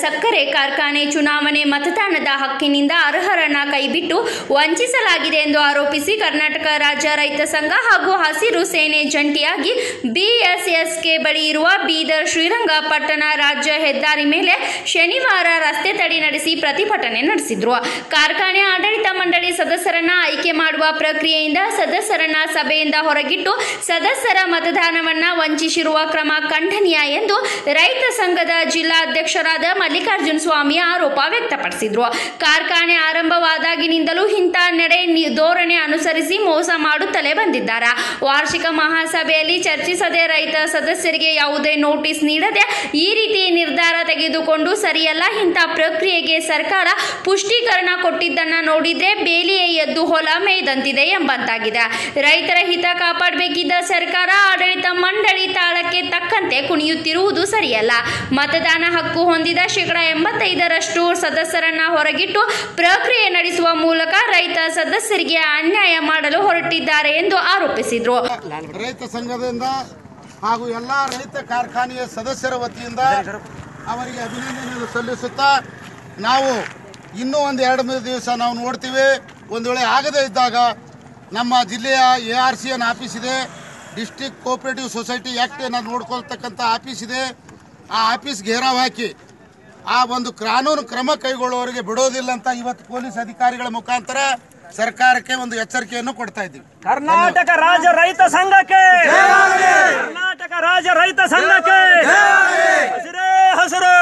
ಸಕ್ಕರೆ ಕಾರ್ಖಾನೆ ಚುನಾವಣೆ ಮತದಾನದ ಹಕ್ಕಿನಿಂದ ಅರ್ಹರನ್ನ ಕೈಬಿಟ್ಟು ವಂಚಿಸಲಾಗಿದೆ ಎಂದು ಆರೋಪಿಸಿ ಕರ್ನಾಟಕ ರಾಜ್ಯ ರೈತ ಸಂಘ ಹಾಗೂ ಹಸಿರು ಸೇನೆ ಜಂಟಿಯಾಗಿ ಬಿಎಸ್ಎಸ್ಕೆ ಬಳಿ ಇರುವ ಬೀದರ್ ಶ್ರೀರಂಗಪಟ್ಟಣ ರಾಜ್ಯ ಹೆದ್ದಾರಿ ಮೇಲೆ ಶನಿವಾರ ರಸ್ತೆ ತಡೆ ನಡೆಸಿ ಪ್ರತಿಭಟನೆ ನಡೆಸಿದ್ರು ಕಾರ್ಖಾನೆ ಆಡಳಿತ ಮಂಡಳಿ ಸದಸ್ಯರನ್ನ ಆಯ್ಕೆ ಮಾಡುವ ಪ್ರಕ್ರಿಯೆಯಿಂದ ಸದಸ್ಯರನ್ನ ಸಭೆಯಿಂದ ಹೊರಗಿಟ್ಟು ಸದಸ್ಯರ ಮತದಾನವನ್ನ ವಂಚಿಸಿರುವ ಕ್ರಮ ಖಂಡನೀಯ ಎಂದು ರೈತ ಸಂಘದ ಜಿಲ್ಲಾಧ್ಯಕ್ಷರಾದ ಮಲ್ಲಿಕಾರ್ಜುನ ಸ್ವಾಮಿ ಆರೋಪ ವ್ಯಕ್ತಪಡಿಸಿದ್ರು ಕಾರ್ಖಾನೆ ಆರಂಭವಾದಾಗಿನಿಂದಲೂ ಇಂಥ ನಡೆ ನಿ- ಧೋರಣೆ ಅನುಸರಿಸಿ ಮೋಸ ಮಾಡುತ್ತಲೇ ಬಂದಿದ್ದಾರೆ ವಾರ್ಷಿಕ ಮಹಾಸಭೆಯಲ್ಲಿ ಚರ್ಚಿಸದೆ ರೈತ ಸದಸ್ಯರಿಗೆ ಯಾವುದೇ ನೋಟಿಸ್ ನೀಡದೆ ಈ ರೀತಿ ನಿರ್ಧಾರ ತೆಗೆದುಕೊಂಡು ಸರಿಯಲ್ಲ ಇಂಥ ಪ್ರಕ್ರಿಯೆಗೆ ಸರ್ಕಾರ ಪುಷ್ಟೀಕರಣ ಕೊಟ್ಟಿದ್ದನ್ನ ನೋಡಿದ್ರೆ ಬೇಲಿಯೇ ಎದ್ದು ಹೊಲ ಮೇಯ್ದಂತಿದೆ ಎಂಬಂತಾಗಿದೆ ರೈತರ ಹಿತ ಕಾಪಾಡಬೇಕಿದ್ದ ಸರ್ಕಾರ ಆಡಳಿತ ಮಂಡಳಿ ತಾಳಕ್ಕೆ ತಕ್ಕಂತೆ ಕುಣಿಯುತ್ತಿರುವುದು ಸರಿಯಲ್ಲ ಮತದಾನ ಹಕ್ಕು ಹೊಂದಿದ ಶೇಕಡ ಎಂಬತ್ತೈದರಷ್ಟು ಸದಸ್ಯರನ್ನ ಹೊರಗಿಟ್ಟು ಪ್ರಕ್ರಿಯೆ ನಡೆಸುವ ಮೂಲಕ ರೈತ ಸದಸ್ಯರಿಗೆ ಅನ್ಯಾಯ ಮಾಡಲು ಹೊರಟಿದ್ದಾರೆ ಎಂದು ಆರೋಪಿಸಿದ್ರು ರೈತ ಸಂಘದಿಂದ ಹಾಗೂ ಎಲ್ಲ ರೈತ ಕಾರ್ಖಾನೆಯ ಸದಸ್ಯರ ವತಿಯಿಂದ ಅವರಿಗೆ ಅಭಿನಂದನೆಯನ್ನು ಸಲ್ಲಿಸುತ್ತಾ ನಾವು ಇನ್ನೂ ಒಂದು ಎರಡು ಮೂರು ದಿವಸ ನಾವು ನೋಡ್ತೀವಿ ಒಂದು ವೇಳೆ ಆಗದೇ ಇದ್ದಾಗ ನಮ್ಮ ಜಿಲ್ಲೆಯ A R C N office ಇದೆ ಡಿಸ್ಟಿಕ್ ಕೋಆಪರೇಟಿವ್ ಸೊಸೈಟಿ ಆ್ಯಕ್ಟ್ ಅನ್ನು ನೋಡ್ಕೊಳ್ತಕ್ಕಂಥ ಆಫೀಸ್ ಇದೆ ಆ ಆಫೀಸ್ ಘೇರಾವ್ ಹಾಕಿ ಆ ಒಂದು ಕಾನೂನು ಕ್ರಮ ಕೈಗೊಳ್ಳುವವರಿಗೆ ಬಿಡೋದಿಲ್ಲ ಅಂತ ಇವತ್ತು ಪೊಲೀಸ್ ಅಧಿಕಾರಿಗಳ ಮುಖಾಂತರ ಸರ್ಕಾರಕ್ಕೆ ಒಂದು ಎಚ್ಚರಿಕೆಯನ್ನು ಕೊಡ್ತಾ ಇದ್ದೀವಿ ಕರ್ನಾಟಕ ರಾಜ್ಯ ರೈತ ಸಂಘಕ್ಕೆ ಕರ್ನಾಟಕ ರಾಜ್ಯ ರೈತ ಸಂಘಕ್ಕೆ ಹಸಿರೇ ಹಸಿರು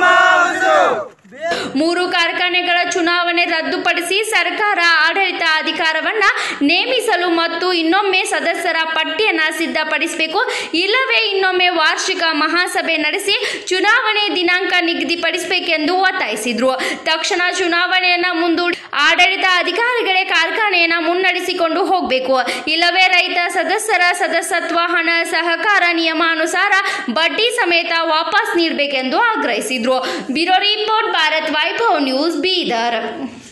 ಮೂರು ಕಾರ್ಖಾನೆಗಳ ಚುನಾವಣೆ ರದ್ದುಪಡಿಸಿ ಸರ್ಕಾರ ಆಡಳಿತ ಅಧಿಕಾರವನ್ನ ನೇಮಿಸಲು ಮತ್ತು ಇನ್ನೊಮ್ಮೆ ಸದಸ್ಯರ ಪಟ್ಟಿಯನ್ನ ಸಿದ್ಧಪಡಿಸಬೇಕು ಇಲ್ಲವೇ ಇನ್ನೊಮ್ಮೆ ವಾರ್ಷಿಕ ಮಹಾಸಭೆ ನಡೆಸಿ ಚುನಾವಣೆ ದಿನಾಂಕ ನಿಗದಿಪಡಿಸಬೇಕೆಂದು ಒತ್ತಾಯಿಸಿದ್ರು ತಕ್ಷಣ ಚುನಾವಣೆಯನ್ನ ಮುಂದೂಡಿ ಆಡಳಿತ ಅಧಿಕಾರಿಗಳೇ ಕಾರ್ಖಾನೆಯನ್ನ ಮುನ್ನಡೆಸಿಕೊಂಡು ಹೋಗಬೇಕು ಇಲ್ಲವೇ ರೈತ ಸದಸ್ಯರ ಸದಸ್ಯತ್ವ ಹಣ ಸಹಕಾರ ನಿಯಮಾನುಸಾರ ಬಡ್ಡಿ ಸಮೇತ ವಾಪಸ್ ನೀಡಬೇಕೆಂದು ಆಗ್ರಹಿಸಿದ್ರು bureau report Bharat Vaibhav news Bidar